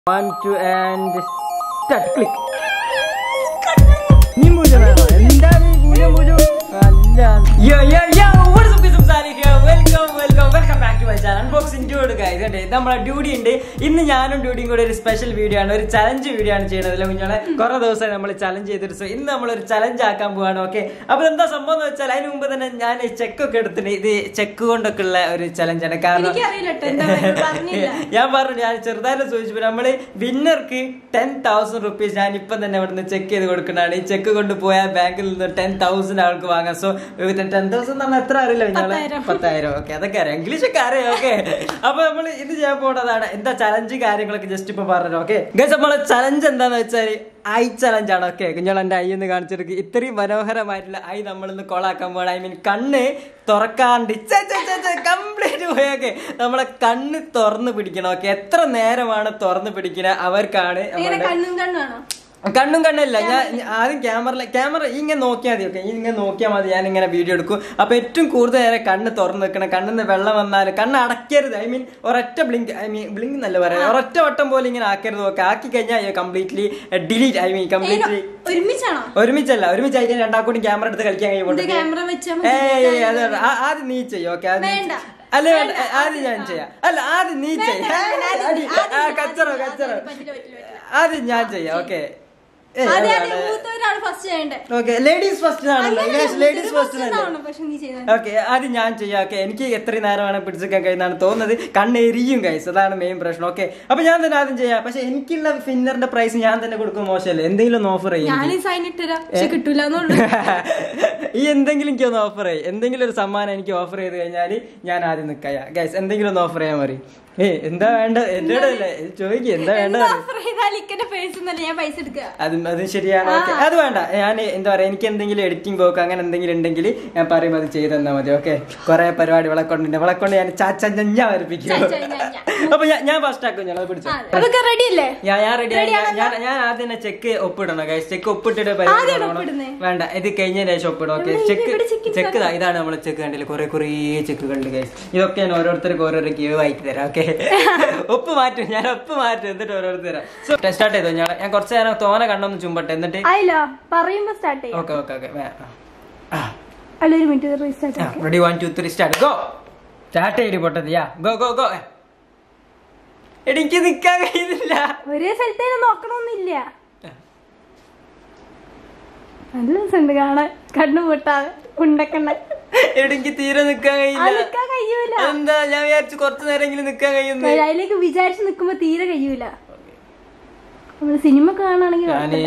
One, two, and start. Click. നീ പൂജനാണോ എന്താണ് ഈ പൂജ പൂജ അല്ല yo yo yo what's up സംസാരിക്കുക welcome welcome welcome back to my channel unboxing dude guys കണ്ടേ നമ്മളെ ഡ്യൂട്ടി ഉണ്ട് ഇന്ന് ഞാനും ഡ്യൂട്ടിയും കൂടെ ഒരു സ്പെഷ്യൽ വീഡിയോ ആണ് ഒരു ചലഞ്ച് വീഡിയോ ആണ് ചെയ്യുന്നത് അല്ലെ കുഞ്ഞോളെ കുറെ ദിവസമായി നമ്മൾ ചലഞ്ച് ചെയ്തിട്ട് so ഇന്ന് നമ്മൾ ഒരു ചലഞ്ച് ആക്കാൻ പോവാണ് ഓക്കെ അപ്പൊ എന്താ സംഭവം എന്ന് വെച്ചാൽ അതിന് മുമ്പ് തന്നെ ഞാൻ ചെക്ക് ഒക്കെ എടുത്തിന് ഇത് ചെക്ക് കൊണ്ടൊക്കെ ഉള്ള ഒരു ചലഞ്ചാണ് കാരണം എനിക്കറിയില്ല ട്ടോ, എന്താ വേണ്ടത് പറഞ്ഞില്ല. ഞാൻ പറഞ്ഞു ഞാൻ ചെറുതായിട്ട് ചോദിച്ചപ്പോ നമ്മള് വിന്നർക്ക് ടെൻ തൗസൻഡ് റുപ്പീസ് ഞാൻ ഇപ്പം തന്നെ ഇവിടുന്ന് ചെക്ക് ചെയ്ത് കൊടുക്കുന്നതാണ് ഈ ചെക്ക് കൊണ്ടുപോയാൽ ബാങ്കിൽ നിന്ന് ടെൻ തൗസൻഡ് ആൾക്ക് വാങ്ങാം സോ ടെൻ തൗസൻഡ് എന്ന് പറഞ്ഞാൽ എത്ര അറിയില്ല ഞങ്ങള് പത്തായിരം. പത്തായിരം ഓക്കെ അതൊക്കെ അറിയാം ഇംഗ്ലീഷ് ഒക്കെ അറിയാം ഓക്കെ അപ്പൊ നമ്മൾ ഇത് ചെയ്യാൻ പോണതാണ് എന്താ ചലഞ്ച് കാര്യങ്ങളൊക്കെ ജസ്റ്റ് ഇപ്പൊ പറഞ്ഞു ഓക്കെ ഗസ് നമ്മളെ ചലഞ്ച് എന്താന്ന് വെച്ചാല് ഐ ചലഞ്ച് ആണ് ഓക്കെ കുഞ്ഞോൾ എന്റെ ഐ എന്ന് കാണിച്ചെടുക്കുക ഇത്രയും മനോഹരമായിട്ടുള്ള ഐ നമ്മളിന്ന് കൊളാക്കാൻ പോകണം ഐ മീൻ കണ്ണ് തുറക്കാണ്ട് കംപ്ലീറ്റ് പോയൊക്കെ നമ്മളെ കണ്ണ് തുറന്ന് പിടിക്കണം ഓക്കെ എത്ര നേരമാണ് തുറന്ന് പിടിക്കുന്നത് അവർക്കാണ് ഇങ്ങനെ നമ്മുടെ കണ്ണും കണ്ണാണോ കണ്ണും കണ്ണല്ല ഞാൻ ഞാൻ ആദ്യം ക്യാമറ ക്യാമറ ഇങ്ങനെ നോക്കിയാൽ മതി ഓക്കെ ഇങ്ങനെ നോക്കിയാൽ മതി ഞാൻ ഇങ്ങനെ വീഡിയോ എടുക്കും അപ്പൊ ഏറ്റവും കൂടുതൽ നേരം കണ്ണ് തുറന്ന് വെക്കണം കണ്ണിന്ന് വെള്ളം വന്നാൽ കണ്ണ് അടയ്ക്കരുത് ഐ മീൻ ഒരൊറ്റ ബ്ലിങ്ക് ഐ മീൻ ബ്ലിങ്ക് എന്നല്ല പറയാം ഒരൊറ്റ വട്ടം പോലെ ഇങ്ങനെ ആക്കരുത് ഓക്കെ ആക്കി കഴിഞ്ഞാൽ completely delete I mean completely ഒരുമിച്ചാണോ ഒരുമിച്ചല്ല ഒരുമിച്ച് ആയി കഴിഞ്ഞാൽ രണ്ടാക്കൂടി ക്യാമറ എടുത്ത് കളിക്കാൻ ഇത് കഴിയുമ്പോൾ ക്യാമറ വെച്ചാ ഏയ് അത് വേണ്ട. ആ- ആദ്യം നീ ചെയ്യും ഓക്കെ വേണ്ട. അല്ല വേണ്ട ആദ്യം ഞാൻ ചെയ്യാം അല്ല ആദ്യം നീ ചെയ്യാം ആ കച്ചറോ കച്ചറോ പറ്റില്ല പറ്റില്ല പറ്റില്ല ആദ്യം ഞാൻ ചെയ്യാം ഓക്കെ ആദ്യം ആദ്യം മൂത്തവരാണ് ഫസ്റ്റ് ചെയ്യണ്ടേ ഓക്കെ ലേഡീസ് ഫസ്റ്റ് ആണല്ലോ ലേഡീസ് ഫസ്റ്റ് തന്നെ പക്ഷെ നീ ചെയ്ത ഓക്കെ ആദ്യം ഞാൻ ചെയ്യാം ഓക്കെ എനിക്ക് എത്രയും നേരമാണ് പിടിച്ചെടുക്കാൻ കഴിയുന്നതാണ് തോന്നുന്നത് കണ്ണെരിയും കൈസ് അതാണ് മെയിൻ പ്രശ്നം ഓക്കെ അപ്പൊ ഞാൻ തന്നെ ആദ്യം ചെയ്യാം പക്ഷെ എനിക്കുള്ള ഫിന്നറിന്റെ പ്രൈസ് ഞാൻ തന്നെ കൊടുക്കും മോശമല്ലേ എന്തെങ്കിലും ഓഫർ ചെയ്യും ഞാൻ ഈ സൈൻ ഇട്ടുതരാം പക്ഷെ കിട്ടൂല എന്നുള്ളു ഈ എന്തെങ്കിലും എനിക്ക് ഒന്ന് ഓഫർ ചെയ്യും എന്തെങ്കിലും ഒരു സമ്മാനം എനിക്ക് ഓഫർ ചെയ്ത് കഴിഞ്ഞാൽ ഞാൻ ആദ്യം നിൽക്കാം ഗൈസ് എന്തെങ്കിലും ഒന്ന് ഓഫർ ചെയ്യാൻ മതി ഏ എന്താ വേണ്ട എന്നോട് അല്ലേ ചോദിക്കും എന്താ വേണ്ട ഓഫർ ചെയ്താൽ ഇക്കന്റെ പേഴ്സ് ഒന്നല്ല ഞാൻ പൈസ എടുക്കുക അതും അതും ശരിയാണ് ഓക്കെ അത് വേണ്ട ഞാൻ എന്താ പറയാ എനിക്ക് എന്തെങ്കിലും എഡിറ്റിംഗ് വർക്ക് അങ്ങനെ എന്തെങ്കിലും ഉണ്ടെങ്കിൽ ഞാൻ പറയുമ്പോൾ അത് ചെയ്ത് തന്നാൽ മതി ഓക്കെ കുറെ പരിപാടി വിളക്കൊണ്ടുണ്ട് വിളക്കൊണ്ട് ഞാൻ ചാച്ച വരപ്പിക്കും ചാ, ചാ, ഞാ, ഞാ. അപ്പൊ ഞാൻ ഞാൻ ഫസ്റ്റ് ആക്കും ഞാൻ അത് പിടിച്ചു ആ, അതൊക്കെ റെഡി അല്ലേ ഞാൻ ഞാൻ റെഡി ഞാൻ ഞാൻ ആദ്യം തന്നെ ചെക്ക് ഒപ്പിടണം ഗൈസ് ചെക്ക് ഒപ്പിട്ടിട്ട് പരിപാടി ആദ്യമാണോ തുടങ്ങണം. ഒപ്പിടുന്നേ? വേണ്ട ഇത് കഴിഞ്ഞതിന് ശേഷം ഒപ്പിടും ഓക്കെ ഇവിടെ ചെക്ക് ഇവിടെ check ചെക്ക് ഇതാ, ഇതാണ് നമ്മളെ ചെക്ക് കണ്ടില്ല കുറെ കുറേ ചെക്കുകളുണ്ട് ഗൈസ് ഇതൊക്കെ ഞാൻ ഓരോരുത്തർക്ക് ഓരോരോ ക്യൂ ആയിട്ട് തരാം ഓക്കെ ഒപ്പ് മാറ്റും ഞാൻ ഒപ്പ് മാറ്റും എന്നിട്ട് ഓരോരുത്തർ തരാം സോ സ്റ്റാർട്ട് ചെയ്തോ ഞാൻ ഞാൻ കുറച്ച് നേരം തോനെ കണ്ണൊന്ന് ചുമ്പട്ടെ എന്നിട്ട് ആയില്ല പറയുമ്പോ സ്റ്റാർട്ട് ചെയ്യാം ഓക്കെ ഓക്കെ ഓക്കെ അല്ല ഒരു minute restart ready one two three start go start ചെയ്തി പൊട്ടത് യാ ഗോ ഗോ ഗോ എനിക്ക് നിക്കാൻ കഴിയുന്നില്ല ഒരേ സ്ഥലത്തേന് നോക്കണമെന്നില്ല നല്ല രസമുണ്ട് കാണാൻ കണ്ണു പൊട്ടാതെ ഉണ്ടക്കണ്ണ എനിക്ക് തീരെ നിക്കാൻ അത് കഴിയില്ല നിക്കാൻ കഴിയൂല എന്താ ഞാൻ വിചാരിച്ചു കുറച്ചു നേരമെങ്കിലും നിക്കാൻ കഴിയുന്നു അതിലേക്ക് വിചാരിച്ച് നിക്കുമ്പോ തീരെ കഴിയൂല നമ്മള് സിനിമ കാണാണെങ്കിൽ ഞാന്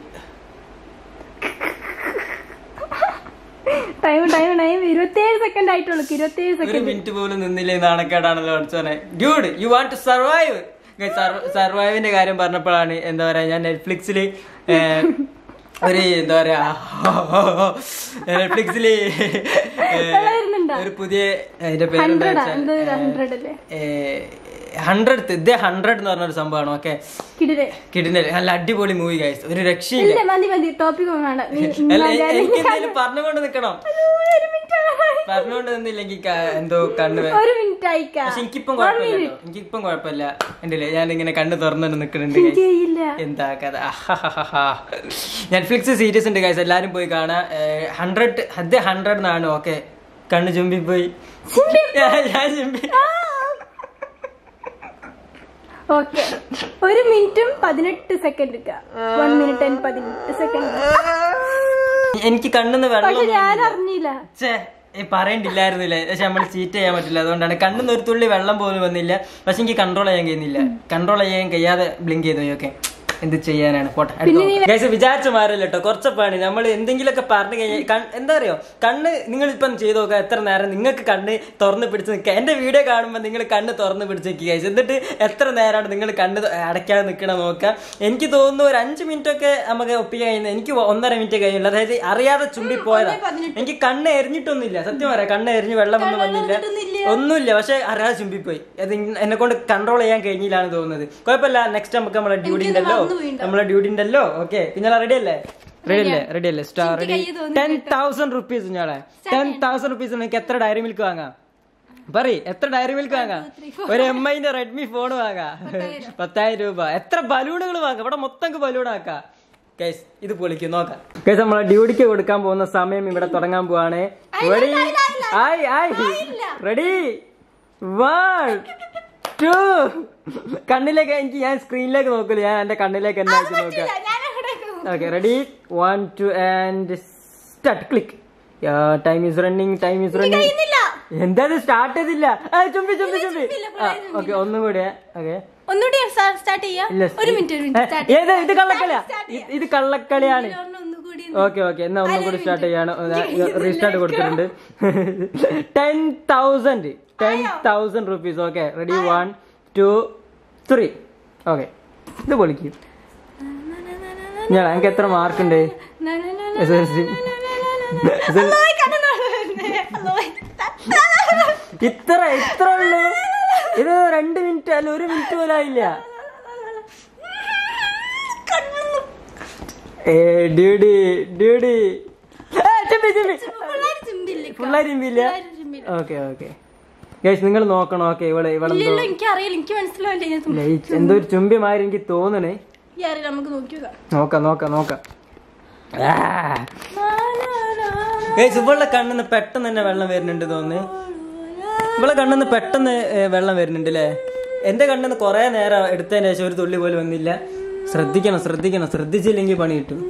ടൈം ടൈം ടൈം ഇരുപത്തിയേഴ് സെക്കൻഡ് ആയിട്ടുള്ളൂ ഇരുപത്തിയേഴ് ഒരു സെക്കൻഡ് മിനിറ്റ് പോലും നിന്നില്ലേ നാണക്കേടാണല്ലോ പഠിച്ചോനെ dude you want to survive സർവൈവിന്റെ കാര്യം പറഞ്ഞപ്പോഴാണ് എന്താ പറയാ ഞാൻ നെറ്റ്ഫ്ലിക്സില് ഒരു എന്താ പറയാ നെറ്റ്ഫ്ലിക്സില് വരുന്നുണ്ടോ? ഒരു പുതിയ അതിന്റെ പേര് ഹൺഡ്രഡാ എന്തോ ഹൺഡ്രഡ് അല്ലേ ഹൺഡ്രഡ് ഇത് ഹൺഡ്രഡ് എന്ന് പറഞ്ഞൊരു സംഭവമാണ് ഓക്കെ കിടിലെ കിട്ടുന്നില്ല നല്ല അടിപൊളി മൂവി ഗൈസ് ഒരു രക്ഷയില്ല ഇല്ല മതി മതി ടോപ്പിക് വേണ്ട നീ- നീ അല്ല ആരാ- എനിക്ക് എന്തെങ്കിലും പറഞ്ഞുകൊണ്ട് നിക്കണം ഒരു മിനിറ്റ് പറഞ്ഞുകൊണ്ട് നിന്നില്ലെങ്കിൽ ക- എന്തോ കണ്ണ് വേ- ഒരു മിനിറ്റ് അയക്കാം പക്ഷെ എനിക്കിപ്പം കുഴപ്പമില്ല കേട്ടോ എനിക്കിപ്പം കുഴപ്പമില്ല ഉണ്ടല്ലേ ഞാൻ ഇങ്ങനെ കണ്ണ് തുറന്നു നിൽക്കുന്നുണ്ട് guys. ചെയ്യില്ല എന്താ കഥ നെറ്റ്ഫ്ലിക്സ് സീരീസ് ഉണ്ട് ഗൈസ് എല്ലാരും പോയി കാണാ ഹൺഡ്രഡ് അത് ഹൺഡ്രഡ് എന്നാണ് ഓക്കെ കണ്ണ് ചുമ്പി പോയി ഞാൻ ചുമ്പി ഓക്കെ ഒരു മിനിറ്റും പതിനെട്ട് സെക്കൻഡ് വൺ മിനിറ്റ് ആൻഡ് പതിനെട്ട് സെക്കൻഡ് എനിക്ക് കണ്ണിന്ന് വെള്ളം പക്ഷെ ഞാൻ അറിഞ്ഞില്ല ഛേ ഏ, പറയണ്ടില്ലായിരുന്നില്ലേ പക്ഷെ നമ്മൾ ചീറ്റ് ചെയ്യാൻ പറ്റില്ല അതുകൊണ്ടാണ് കണ്ണിന്ന് ഒരു തുള്ളി വെള്ളം പോലും വന്നില്ല പക്ഷെ എനിക്ക് കൺട്രോൾ ചെയ്യാൻ കഴിയുന്നില്ല കൺട്രോൾ ചെയ്യാൻ കഴിയാതെ ബ്ലിങ്ക് ചെയ്തു ഓക്കെ എന്ത് ചെയ്യാനാണ് പോട്ടെ ഗൈസ് വിചാരിച്ച മാറില്ല കേട്ടോ കുറച്ച് പണി നമ്മൾ എന്തെങ്കിലുമൊക്കെ പറഞ്ഞു കഴിഞ്ഞാൽ കൺ- എന്താ അറിയോ കണ്ണ് നിങ്ങൾ ഇപ്പം ചെയ്ത് നോക്കുക എത്ര നേരം നിങ്ങൾക്ക് കണ്ണ് തുറന്ന് പിടിച്ച് നിൽക്കുക എന്റെ വീഡിയോ കാണുമ്പോൾ നിങ്ങൾ കണ്ണ് തുറന്ന് പിടിച്ച് നിൽക്കുക ഗൈസ് എന്നിട്ട് എത്ര നേരമാണ് നിങ്ങൾ കണ്ണ് ത- അടയ്ക്കാതെ നിൽക്കണം നോക്കുക എനിക്ക് തോന്നുന്നു ഒരു അഞ്ച് മിനിറ്റ് ഒക്കെ നമുക്ക് ഒപ്പിക്കാൻ കഴിയുന്നത് എനിക്ക് ഒന്നര മിനിറ്റ് കഴിയില്ല അതായത് അറിയാതെ ചുമ്പി പോയതാ എനിക്ക് കണ്ണ് എരിഞ്ഞിട്ടൊന്നുമില്ല സത്യം പറയാം കണ്ണ് എരിഞ്ഞ് വെള്ളമൊന്നും വന്നില്ല ഒന്നുമില്ല പക്ഷെ അറിയാതെ ചുമ്പിപ്പോയി അത് എന്നെ കൊണ്ട് കൺട്രോൾ ചെയ്യാൻ കഴിഞ്ഞില്ലാണ് തോന്നുന്നത് കുഴപ്പമില്ല നെക്സ്റ്റ് നമുക്ക് നമ്മളെ ഡ്യൂട്ടി ഉണ്ടല്ലോ നമ്മളെ ഡ്യൂട്ടി ഉണ്ടല്ലോ ഓക്കെ പിന്നെ റെഡി അല്ലേ റെഡി അല്ലേ റെഡി അല്ലേ star ready ten thousand rupees ഞാളെ ടെൻ തൗസൻഡ് റുപ്പീസ് നിങ്ങൾക്ക് എത്ര ഡയറി മിൽക്ക് വാങ്ങാം പറയ് എത്ര ഡയറി മിൽക്ക് വാങ്ങാം ഒരു എം ഐന്റെ റെഡ്മി ഫോൺ വാങ്ങാം പത്തായിരം രൂപ എത്ര ബലൂണുകൾ വാങ്ങാം ഇവിടെ മൊത്തം ബലൂൺ ആക്കാം ഗൈസ് ഇത് പൊളിക്കും നോക്കാം ഗൈസ് നമ്മളെ ഡ്യൂട്ടിക്ക് കൊടുക്കാൻ പോകുന്ന സമയം ഇവിടെ തുടങ്ങാൻ പോവാണ് റെഡി ആയി ആയി റെഡി വൺ ടു കണ്ണിലേക്ക് എനിക്ക് ഞാൻ സ്ക്രീനിലേക്ക് നോക്കില്ല ഞാൻ എന്റെ കണ്ണിലേക്ക് എന്നെ ആയിട്ട് നോക്കാം okay ready one two and start click time is running time is running എന്താ സ്റ്റാർട്ട് ചെയ്തില്ല ആ, ചുംബി ചുംബി ചുംബി ഓക്കെ ഒന്നും കൂടെ ഓക്കെ ഒന്നുകൂടി സ്റ്റാർട്ട് ചെയ്യാം ഇല്ല ഒരു മിനിറ്റ് ഒരു ഏ, മിനിറ്റ് ഏത് ഇത് കള്ളക്കളിയാ ഇത് ഇത് കള്ളക്കളിയാണ് ഒന്നുകൂടി ഓക്കെ ഓക്കെ എന്നാ ഒന്നും കൂടി സ്റ്റാർട്ട് ചെയ്യാണ് റീസ്റ്റാർട്ട് കൊടുത്തിട്ടുണ്ട് ten thousand ten thousand rupees okay ready one two three okay ഇത് പൊളിക്കും ഞാൻ എനിക്ക് എത്ര മാർക്ക് ഉണ്ട് എസ് എൽ സി ഇത്ര ഇത്ര ഉള്ളു ഇത് രണ്ട് മിനിറ്റ് അല്ല ഒരു മിനിറ്റ് പോലും ആയില്ല ഏ ഡ്യൂഡി ഡ്യൂഡി പിള്ളേരിമ്പില്ല ഓക്കെ ഓക്കെ ഗൈസ് നിങ്ങൾ നോക്കണം ഓക്കെ ഇവളെ ഇവളെന്തോ എനിക്ക് അറിയില്ല എനിക്ക് മനസ്സിലാവില്ല ഞാൻ ഇല്ല, ഈ എന്തോ ഒരു ചുംബിമാര് എനിക്ക് തോന്നണേ ഈ അറിയില്ല നമുക്ക് നോക്കിയോക്കാം നോക്കാം നോക്കാം നോക്കാം ഗൈസ് ഇവളുടെ കണ്ണിന്ന് പെട്ടെന്ന് തന്നെ വെള്ളം വരുന്നുണ്ട് തോന്നുന്നു ഇവളെ കണ്ണിന്ന് പെട്ടെന്ന് ഏ, വെള്ളം വരുന്നുണ്ട് അല്ലേ എന്റെ കണ്ണിന്ന് കുറെ നേരം എടുത്തതിന് ശേഷം ഒരു തുള്ളി പോലും വന്നില്ല ശ്രദ്ധിക്കണം ശ്രദ്ധിക്കണം ശ്രദ്ധിച്ചില്ലെങ്കിൽ പണി കിട്ടും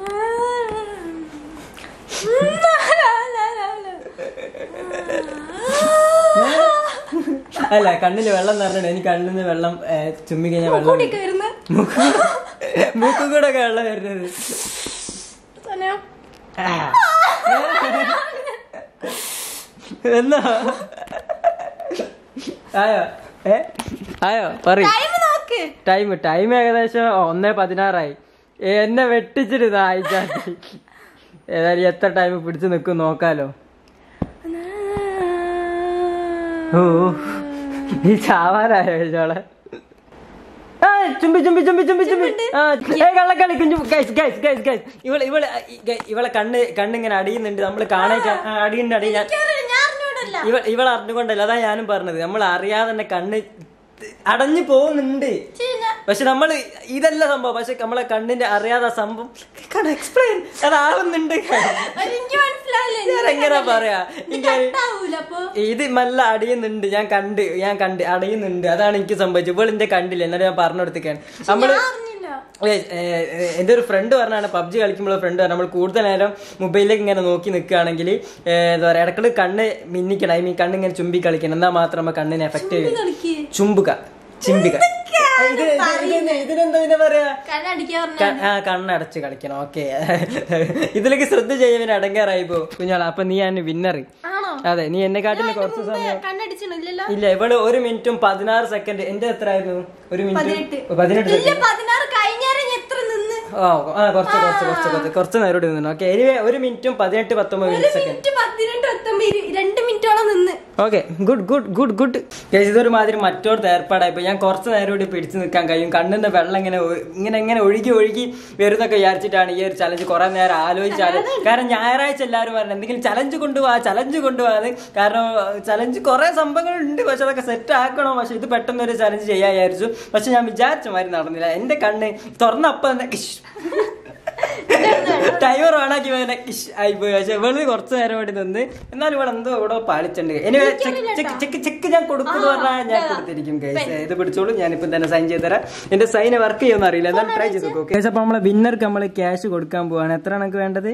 അല്ല കണ്ണില് വെള്ളം നിറഞ്ഞിട്ട് എനിക്ക് കണ്ണിൽ നിന്ന് വെള്ളം ഏ, ചുമ്മി കഴിഞ്ഞാൽ വെള്ളം വരും. വരുന്ന മൂക്ക് മൂക്ക് കൂടെ ഒക്കെ വെള്ളം വരുന്നത് സമയം എന്നാ ആയോ ഏ ആയോ പറ ടൈം നോക്ക് ടൈം ടൈം ഏകദേശം ഒന്നേ പതിനാറായി എന്നെ വെട്ടിച്ചിട്ട് ഇതാ ആയിച്ചാ ഏതായാലും എത്ര ടൈം പിടിച്ചു നിൽക്കും നോക്കാലോ ഓ ഈ ചാവാനായോ ചോളെ ആ, ചുംബി ചുംബി ചുംബി ചുംബി ചുംബി ആ ഏ കള്ളക്കളി കുഞ്ഞു ഗൈസ് ഗൈസ് ഗൈസ് ഗൈസ് ഇവളെ ഇവളെ ഈ ഗ- ഇവളെ കണ്ണ് കണ്ണിങ്ങനെ അടിയുന്നുണ്ട് നമ്മൾ കാണാൻ അടിയുണ്ട് അടി ഞാൻ എനിക്കറിയില്ല, ഞാൻ അറിഞ്ഞൂടല്ല ഇവ ഇവൾ അറിഞ്ഞുകൊണ്ടല്ല അതാ ഞാനും പറഞ്ഞത് നമ്മൾ അറിയാതെ തന്നെ കണ്ണ് അടഞ്ഞു പോകുന്നുണ്ട് ശരി, ഞാൻ- പക്ഷെ നമ്മൾ ഇതല്ല സംഭവം പക്ഷെ നമ്മളെ കണ്ണിന്റെ അറിയാതെ ആ സംഭവം എക്സ്പ്ലെയിൻ അതാവുന്നുണ്ട് അത് എനിക്ക് മനസ്സിലാവില്ല ഞാൻ എങ്ങനെ പറയാ എനിക്ക് ഉണ്ടാവൂല അപ്പൊ ഇത് നല്ല അടിയുന്നുണ്ട് ഞാൻ കണ്ട് ഞാൻ കണ്ട് അടയുന്നുണ്ട് അതാണ് എനിക്ക് സംഭവിച്ചത് ഇവൾ എന്റെ കണ്ടില്ല എന്നാലും ഞാൻ പറഞ്ഞു കൊടുത്തേക്കാണ് നമ്മള് ഞാൻ അറിഞ്ഞില്ല ഏയ്, ഏയ്, ഏയ്, എന്റെ ഒരു ഫ്രണ്ട് പറഞ്ഞാണ് പബ്ജി കളിക്കുമ്പോൾ ഫ്രണ്ട് പറഞ്ഞു നമ്മൾ കൂടുതൽ നേരം മൊബൈലിലേക്ക് ഇങ്ങനെ നോക്കി നിൽക്കുകയാണെങ്കിൽ എന്താ പറയാ ഇടയ്ക്കിടെ കണ്ണ് മിന്നിക്കണം ഐ മീൻ കണ്ണ് ഇങ്ങനെ ചുംബി കളിക്കണം എന്നാൽ മാത്രം നമ്മൾ കണ്ണിനെ എഫക്ട് ചെയ്യും കളിക്ക് ചുംബുക ചിമ്പിക ഇത് ഇതിന് ഇതിനെന്താ പിന്നെ പറയാ കണ്ണടിക്കാൻ പറഞ്ഞ ക- ആ കണ്ണടച്ച് കളിക്കണം ഓക്കെ ഇതിലേക്ക് ശ്രദ്ധ ചെയ്യുന്നതിന് അടങ്കാറായി പോ കുഞ്ഞോള അപ്പൊ നീ ആണ് വിന്നർ ആണോ അതെ നീ എന്നെ കാട്ടിന് കുറച്ച് സമയം കണ്ണടിച്ചിട്ടില്ലല്ലോ ഇല്ല ഇവള് ഒരു മിനിറ്റും പതിനാറ് സെക്കൻഡ് എന്റെ എത്ര ആയിരുന്നു ഒരു പതിനെട്ട് മിനിറ്റ് പതിനെട്ട് ഇല്ല പതിനാറ് കഴിഞ്ഞാലും ഞാൻ എത്ര നിന്ന് ഓ ആ കുറച്ച് കുറച്ച് കുറച്ച് കുറച്ച് കുറച്ച് നേരം കൂടി നിന്നു ഓക്കെ എനിവേ ഒരു മിനിറ്റും പതിനെട്ട് പത്തൊമ്പത് മിനിറ്റ് സെക്കൻഡ് മിനിറ്റ് പതിനെട്ട് പത്തൊമ്പത് ഇരു- രണ്ട് മിനിറ്റോളം നിന്ന് okay good good good good ഇതൊരു മാതിരി മറ്റോടത്ത് ഏർപ്പാടായി ഇപ്പൊ ഞാൻ കുറച്ച് നേരം കൂടി പിടിച്ചു നിൽക്കാൻ കഴിയും കണ്ണിന്റെ വെള്ളം ഇങ്ങനെ ഒ- ഇങ്ങനെ ഇങ്ങനെ ഒഴുകി ഒഴുകി വരുന്നൊക്കെ വിചാരിച്ചിട്ടാണ് ഈ ഒരു ചലഞ്ച് കുറെ നേരം ആലോചിച്ചാല് കാരണം ഞായറാഴ്ച എല്ലാവരും പറഞ്ഞു എന്തെങ്കിലും ചലഞ്ച് കൊണ്ടുപോവാ ചലഞ്ച് കൊണ്ടുപോകാന്ന് കാരണം ചലഞ്ച് കുറെ സംഭവങ്ങൾ ഉണ്ട് പക്ഷെ അതൊക്കെ സെറ്റ് ആക്കണം പക്ഷെ ഇത് പെട്ടെന്ന് ഒരു ചലഞ്ച് ചെയ്യാൻ വിചാരിച്ചു പക്ഷെ ഞാൻ വിചാരിച്ച മാതിരി നടന്നില്ല എന്റെ കണ്ണ് തുറന്നപ്പോ തന്നെ ഇഷ്. ടൈമർ ഓണാക്കി വേണ ഇഷ് ആയിപ്പോയി പക്ഷെ ഇവള് കുറച്ച് നേരം വേണ്ടി നിന്ന് എന്നാലും ഇവിടെ എന്തോ ഇവിടെ പാലിച്ചിട്ടുണ്ട് എനിവേ ചെക്ക് ചെക്ക് ചെക്ക് ഞാൻ കൊടുക്കുന്നു പറഞ്ഞാൽ ഞാൻ കൊടുത്തിരിക്കും കേസ് ഇത് പിടിച്ചോളൂ ഞാനിപ്പം തന്നെ സൈൻ ചെയ്ത് തരാം എന്റെ സൈൻ വർക്ക് ചെയ്യുമെന്ന് അറിയില്ല എന്നാലും ട്രൈ ചെയ്ത് നോക്കും കേസ് അപ്പൊ നമ്മളെ വിന്നർക്ക് നമ്മൾ ക്യാഷ് കൊടുക്കാൻ പോവാണ് എത്ര നമുക്ക് വേണ്ടത്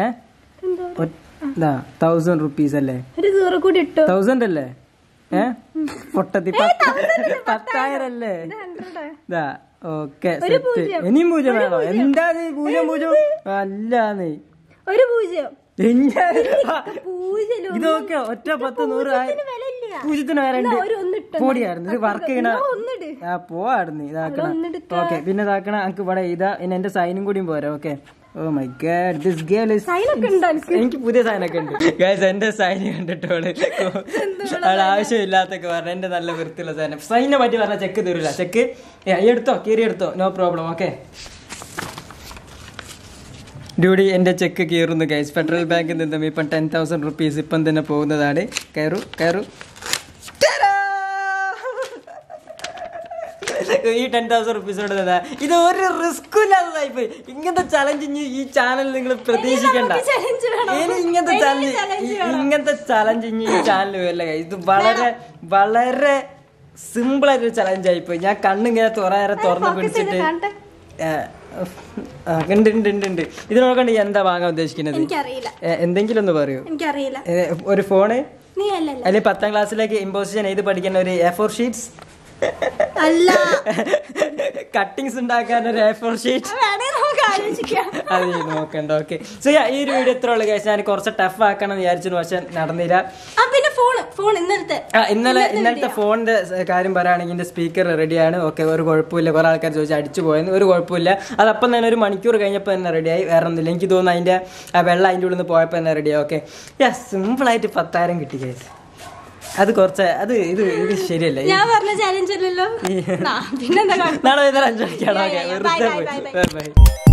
ഏഹ് തൗസൻഡ് റുപ്പീസ് അല്ലേ ഒരു സീറോ കൂടി ഇട്ടു തൗസൻഡ് അല്ലേ ഏ പൊട്ടത്തി പത്ത് പത്തായിരം അല്ലേ ഇതാ ഓക്കെ സെറ്റ് ഇനിയും പൂജ്യം വേണോ എന്താ നീ പൂജ്യം പൂജ്യം അല്ലാന്ന് ഒരു പൂജ്യം ഇഞ്ഞ- പൂജ്യം ഇത് ഓക്കെ ഒറ്റ പത്ത് നൂറ് ആയി- വിലയില്ല പൂജ്യത്തിന് വേറെ ഉണ്ട് ഒരു ഒന്നിട്ട് പൊടിയായിരുന്നു ഇത് വർക്ക് ചെയ്യണ ഒന്നിട് ആ പോവായിരുന്നു ഇതാക്കണം ഒന്നെടുക്ക. ഓക്കെ പിന്നെ ഇതാക്കണ എനിക്ക് ഇവിടെ ഇതാ ഇനി എന്റെ സൈനും കൂടിയും പോരാ okay oh my god this girl is സൈനൊക്കെ ഉണ്ടോ എനിക്ക് എനിക്ക് പുതിയ സാധനമൊക്കെ ഉണ്ട് ഗൈസ് എന്റെ സൈൻ കണ്ടിട്ടോള് അവൾ ആവശ്യമില്ലാത്തൊക്കെ പറഞ്ഞ എന്റെ നല്ല വൃത്തിയുള്ള സാധനം സൈനെ പറ്റി പറഞ്ഞ ചെക്ക് തരില്ല ചെക്ക് എടുത്തോ കീറി എടുത്തോ നോ പ്രോബ്ലം ഓക്കെ ഡ്യൂഡി എന്റെ ചെക്ക് കീറുന്നു ഗൈസ് ഫെഡറൽ ബാങ്കിൽ നിന്നും ഇപ്പം ടെൻ തൗസൻഡ് റുപ്പീസ് ഇപ്പം തന്നെ പോകുന്നതാണ് കയറു കയറു ഈ ടെൻ തൗസൻഡ് റുപ്പീസിനോട് തന്നെ ഇത് ഒരു റിസ്ക്കും ഇല്ലാതെ ലൈഫ് ഇങ്ങനത്തെ ചലഞ്ച് ഇനി ഈ ചാനൽ നിങ്ങൾ പ്രതീക്ഷിക്കണ്ട challenge വേണം. ഇനി ഇങ്ങനത്തെ വലിയ ചലഞ്ച് challenge വേണം. ഇങ്ങനത്തെ ചലഞ്ച് ഇനി ഈ ചാനൽ വരില്ല guys. ഇത് വളരെ വളരെ സിമ്പിൾ ആയിട്ടൊരു ചലഞ്ച് ആയിപ്പോയി ഞാൻ കണ്ണിങ്ങനെ തുറയേറെ തുറന്ന് focus ചെയ്ത് പിടിച്ചിട്ട് കാണട്ടെ. ആ, ആ, ഉണ്ട് ഉണ്ട് ഉണ്ട് ഉണ്ട് ഇത് നോക്കണ്ട ഈ എന്താ വാങ്ങാൻ ഉദ്ദേശിക്കുന്നത് എനിക്കറിയില്ല ഏ, എന്തെങ്കിലും ഒന്ന് പറയൂ എനിക്കറിയില്ല ഏ, ഒരു ഫോണ് നീ അല്ലല്ല അല്ലെങ്കിൽ പത്താം ക്ലാസ്സിലേക്ക് ഇമ്പോസിഷൻ എഴുതി പഠിക്കുന്ന ഒരു എ ഫോർ ഷീറ്റ്സ് അല്ല കട്ടിങ്സ് ഉണ്ടാക്കാൻ ഒരു എ ഫോർ ഷീറ്റ് വേണേ നമുക്ക് ആലോചിക്കാം അത് ചെയ്ത് നോക്കണ്ട ഓക്കെ സോ ഈ ഒരു വീഡിയോ ഇത്ര ഉള്ള കേസ് ഞാൻ കുറച്ച് ടഫ് ആക്കണം എന്ന് വിചാരിച്ചു പക്ഷെ നടന്നില്ല ആ പിന്നെ ഫോണ് ഫോൺ ഇന്നലത്തെ ആ ഇന്നലെ ഇന്നലത്തെ ഫോണിന്റെ സ- കാര്യം പറയുകയാണെങ്കിൽ ഇതിന്റെ സ്പീക്കർ റെഡിയാണ് ഓക്കെ ഒരു കുഴപ്പമില്ല കുറെ ആൾക്കാർ ചോദിച്ചു അടിച്ചു പോയെന്ന് ഒരു കുഴപ്പമില്ല അതപ്പം തന്നെ ഒരു മണിക്കൂർ കഴിഞ്ഞപ്പോൾ തന്നെ റെഡിയായി വേറെ ഒന്നുമില്ല എനിക്ക് തോന്നുന്നു അതിന്റെ ആ വെള്ളം അതിൻ്റെ ഉള്ളിൽ നിന്ന് പോയപ്പോൾ തന്നെ റെഡിയായി ഓക്കെ യാ സിമ്പിളായിട്ട് പത്തായിരം കിട്ടി കേസ് അത് കുറച്ച് അത് ഇത് ഇത് ശരിയല്ല ഞാൻ പറഞ്ഞ ചാലഞ്ച് അല്ലല്ലോ ആ, പിന്നെന്താ കുഴപ്പം? നാളെ വൈകുന്നേരം അഞ്ചു മണിക്കാണ് Yeah, ഓക്കെ yeah, yeah. വെറുതെ Bye, bye, പോയി bye, bye. Bye by